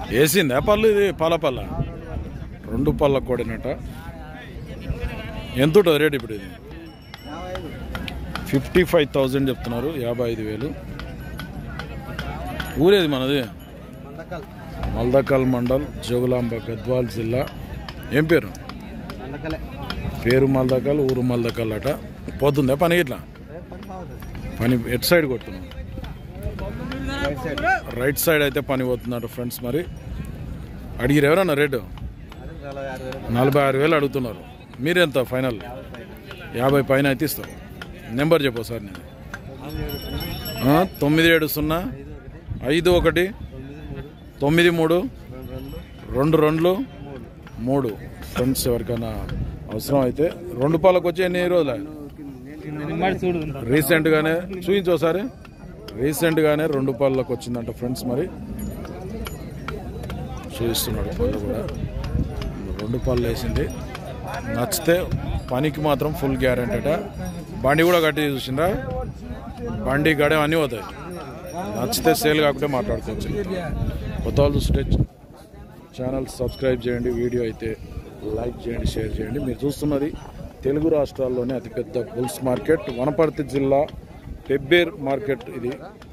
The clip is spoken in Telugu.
వేసిందా పళ్ళు ఇది పాల పళ్ళ రెండు పళ్ళ కోడినట ఎంత ఉంటుంది రేట్ ఇప్పుడు ఇది ఫిఫ్టీ ఫైవ్ థౌజండ్ చెప్తున్నారు యాభై ఐదు వేలు ఊరేది మనది మందకల్ మల్దకల్ మండల్ జోగులాంబ గద్వాల్ జిల్లా ఏం పేరు మందకలే పేరు మల్దకల్ ఊరు మల్దకల్ అట పోతుందా పని ఇట్లా పని బాగుంటుంది పని ఎట్ సైడ్ కొడుతున్నాం రైట్ సైడ్ రైట్ సైడ్ అయితే పని పోతున్నారు ఫ్రెండ్స్ మరి అడిగిరు ఎవరన్నా రేటు అదే నలభై ఆరు వేలు నలభై ఆరు వేలు అడుగుతున్నారు మీరెంత ఫైనల్ యాభై పైన అయితే ఇస్తారు నెంబర్ చెప్పు సార్ నేను ఆ, తొమ్మిది ఏడు సున్నా ఐదు ఒకటి ఐదు ఒకటి తొమ్మిది మూడు తొమ్మిది మూడు రెండు రెండు రెండు రెండ్లు మూడు మూడు ఫ్రెండ్స్ ఎవరికైనా అవసరం అయితే రెండు పాలకు వచ్చి ఎన్ని రోజులు రీసెంట్గానే చూపించు ఒకసారి రీసెంట్గానే రెండు పాలకు వచ్చిందంట ఫ్రెండ్స్ మరి చూపిస్తున్నాడు పళ్ళు కూడా రెండు పళ్ళు వేసింది నచ్చితే పనికి మాత్రం ఫుల్ గ్యారంటీట బండి కూడా కట్టి చూసిందా బండి గడే అన్నీ పోతాయి నచ్చితే సేల్ కాకుంటే మాట్లాడుకోవచ్చు కొత్త వాళ్ళు చూస్తే ఛానల్ సబ్స్క్రైబ్ చేయండి వీడియో అయితే లైక్ చేయండి షేర్ చేయండి మీరు చూస్తున్నది తెలుగు రాష్ట్రాల్లోనే అతిపెద్ద బుల్స్ మార్కెట్ వనపర్తి జిల్లా పెబ్బేర్ మార్కెట్ ఇది